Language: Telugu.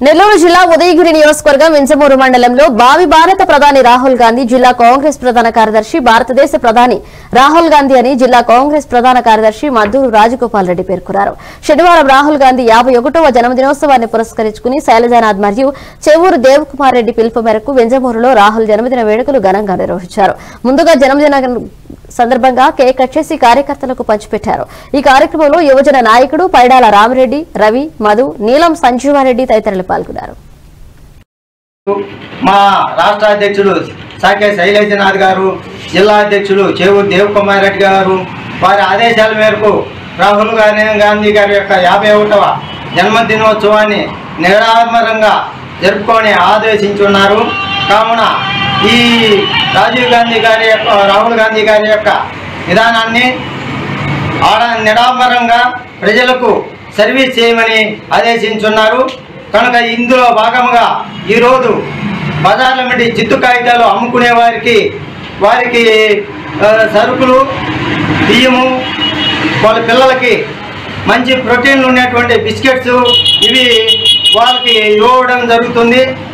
నెల్లూరు జిల్లా ఉదయగిరి నియోజకవర్గం వింజమూరు మండలంలో భావి భారత ప్రధాని రాహుల్ గాంధీ జిల్లా కాంగ్రెస్ ప్రధాన కార్యదర్శి భారతదేశ ప్రధాని రాహుల్ గాంధీ అని జిల్లా కాంగ్రెస్ ప్రధాన కార్యదర్శి మద్దూరు రాజగోపాల్ రెడ్డి పేర్కొన్నారు శనివారం రాహుల్ గాంధీ యాభై ఒకటవ జన్మదినోత్సవాన్ని పురస్కరించుకుని శైలజానాథ్ మరియు చెవూరు దేవకుమార్ రెడ్డి పిలుపు మేరకు వింజమూరులో రాహుల్ జన్మదిన వేడుకలు ఘనంగా నిర్వహించారు ముందుగా జన్మదిన సందర్భంగా కేక్ కట్ చేసి కార్యకర్తలకు పంచిపెట్టారు ఈ కార్యక్రమంలో యువజన నాయకుడు పైడాల రామిరెడ్డి రవి మధు నీలం సంజీవారెడ్డి తదితరులు పాల్గొన్నారు మా రాష్ట్ర అధ్యక్షులు సాకే శైలేంద్రనాథ్ గారు జిల్లా అధ్యక్షులు చేవూరు దేవకుమార్ రెడ్డి గారు వారి ఆదేశాల మేరకు రాహుల్ గాంధీ గాంధీ గారి యొక్క యాభై ఒకటవ జన్మదినోత్సవాన్ని నిరాడంబరంగా జరుపుకొని ఆదేశించున్నారు కావున ఈ రాజీవ్ గాంధీ గారి యొక్క రాహుల్ గాంధీ గారి యొక్క విధానాన్ని ఆడ నిడాంబరంగా ప్రజలకు సర్వీస్ చేయమని ఆదేశించున్నారు కనుక ఇందులో భాగంగా ఈరోజు బజార్ల నుండి జిత్తు కాగితాలు అమ్ముకునే వారికి వారికి ఆ, సరుకులు బియ్యము వాళ్ళ పిల్లలకి మంచి ప్రోటీన్లు ఉన్నటువంటి బిస్కెట్స్ ఇవి వాళ్ళకి ఇవ్వడం జరుగుతుంది